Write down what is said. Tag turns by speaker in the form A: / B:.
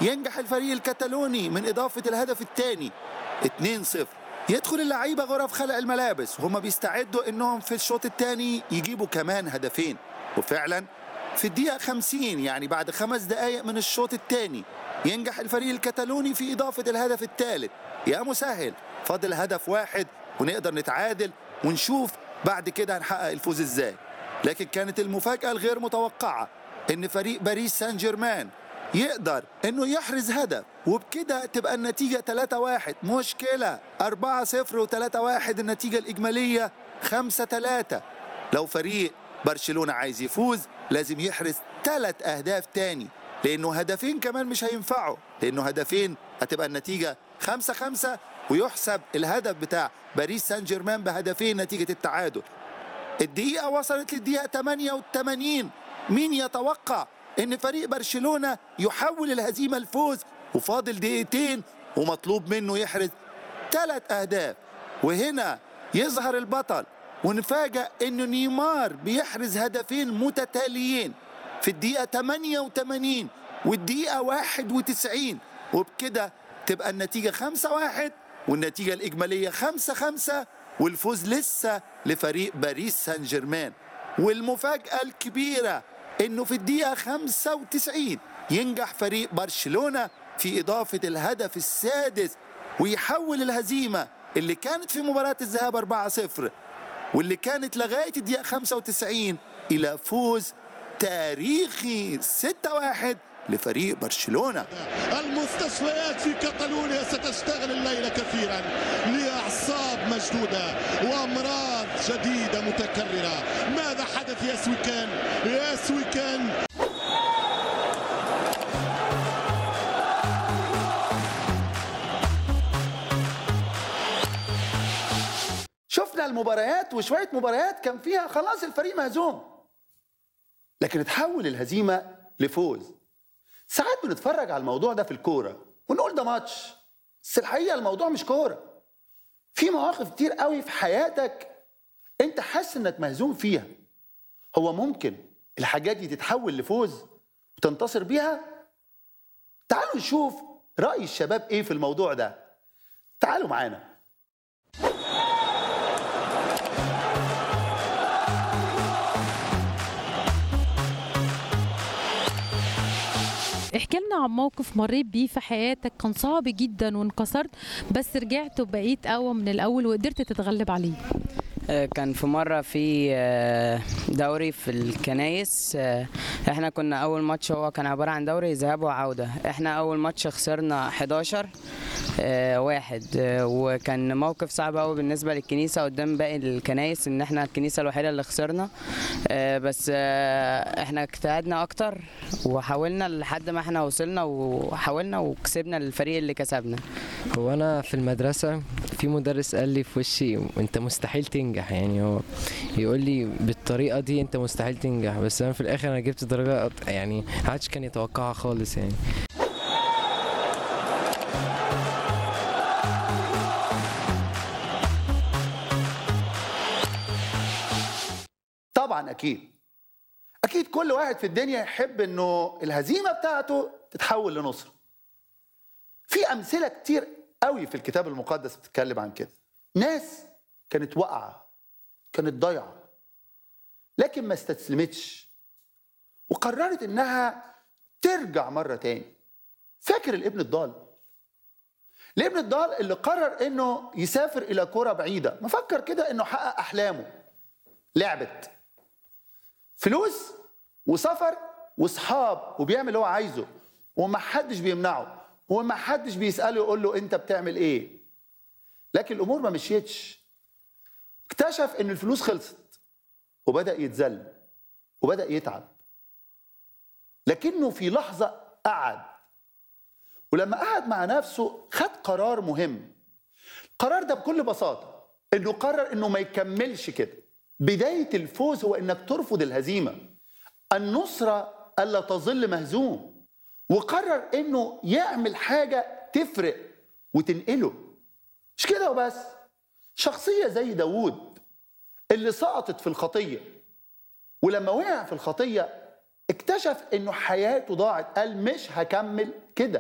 A: ينجح الفريق الكتالوني من إضافة الهدف الثاني 2-0 يدخل اللعيبة غرف خلع الملابس وهم بيستعدوا إنهم في الشوط الثاني يجيبوا كمان هدفين وفعلا في الدقيقة 50 يعني بعد خمس دقايق من الشوط الثاني ينجح الفريق الكتالوني في إضافة الهدف الثالث يا مسهل فاضل هدف واحد ونقدر نتعادل ونشوف بعد كده هنحقق الفوز ازاي لكن كانت المفاجأة الغير متوقعة ان فريق باريس سان جيرمان يقدر انه يحرز هدف وبكده تبقى النتيجة 3-1 مشكلة 4-0 و3-1 النتيجة الإجمالية 5-3 لو فريق برشلونة عايز يفوز لازم يحرز ثلاث أهداف تاني لأنه هدفين كمان مش هينفعوا لأنه هدفين هتبقى النتيجة 5-5 ويحسب الهدف بتاع باريس سان جيرمان بهدفين نتيجة التعادل الدقيقة وصلت للدقيقة 88 مين يتوقع ان فريق برشلونة يحول الهزيمة الفوز وفاضل دقيقتين ومطلوب منه يحرز ثلاث اهداف وهنا يظهر البطل ونفاجأ انه نيمار بيحرز هدفين متتاليين في الدقيقة 88 والدقيقة 91 وبكده تبقى النتيجة 5-1 والنتيجة الإجمالية 5-5 والفوز لسه لفريق باريس سان جيرمان والمفاجأة الكبيرة انه في الدقيقة 95 ينجح فريق برشلونة في إضافة الهدف السادس ويحول الهزيمة اللي كانت في مباراة الذهاب 4-0 واللي كانت لغاية الدقيقة 95 إلى فوز تاريخي 6-1 لفريق برشلونة
B: المستشفيات في كاتالونيا ستشتغل الليلة كثيرا لأعصاب مشدودة وأمراض جديدة متكررة ماذا حدث يا سويكان يا سويكان
A: شفنا المباريات وشوية مباريات كان فيها خلاص الفريق مهزوم لكن تحول الهزيمة لفوز ساعات بنتفرج على الموضوع ده في الكورة ونقول ده ماتش بس الحقيقة الموضوع مش كورة في مواقف كتير قوي في حياتك انت حاسس انك مهزوم فيها هو ممكن الحاجات دي تتحول لفوز وتنتصر بيها تعالوا نشوف رأي الشباب ايه في الموضوع ده تعالوا معانا
C: احكي لنا عن موقف مريت بيه في حياتك كان صعب جدا وانكسرت بس رجعت وبقيت اقوى من الاول وقدرت تتغلب عليه
D: آه، كان في مرة في آه، دوري في الكنايس آه، احنا كنا أول ماتش هو كان عبارة عن دوري ذهاب وعودة احنا أول ماتش خسرنا 11 آه، واحد آه، وكان موقف صعب قوي بالنسبة للكنيسة قدام باقي الكنايس ان احنا الكنيسة الوحيدة اللي خسرنا آه، بس آه، احنا اجتهدنا اكتر وحاولنا لحد ما احنا وصلنا وحاولنا وكسبنا الفريق اللي كسبنا
E: هو انا في المدرسه في مدرس قال لي في وشي انت مستحيل تنجح يعني هو يقول لي بالطريقه دي انت مستحيل تنجح بس انا في الاخر انا جبت درجه أط- يعني محدش كان يتوقعها خالص يعني
A: طبعا اكيد اكيد كل واحد في الدنيا يحب انه الهزيمه بتاعته تتحول لنصر في امثله كتير قوي في الكتاب المقدس بتتكلم عن كده ناس كانت واقعه كانت ضايعه لكن ما استسلمتش وقررت انها ترجع مره تاني فاكر الابن الضال الابن الضال اللي قرر انه يسافر الى كرة بعيده مفكر كده انه حقق احلامه لعبت فلوس وسفر واصحاب وبيعمل اللي هو عايزه وما حدش بيمنعه وما حدش بيساله يقول له انت بتعمل ايه لكن الامور ما مشيتش اكتشف ان الفلوس خلصت وبدا يتذل وبدا يتعب لكنه في لحظه قعد ولما قعد مع نفسه خد قرار مهم القرار ده بكل بساطه انه قرر انه ما يكملش كده بدايه الفوز هو انك ترفض الهزيمه النصره الا تظل مهزوم وقرر انه يعمل حاجه تفرق وتنقله مش كده وبس شخصيه زي داوود اللي سقطت في الخطيه ولما وقع في الخطيه اكتشف انه حياته ضاعت قال مش هكمل كده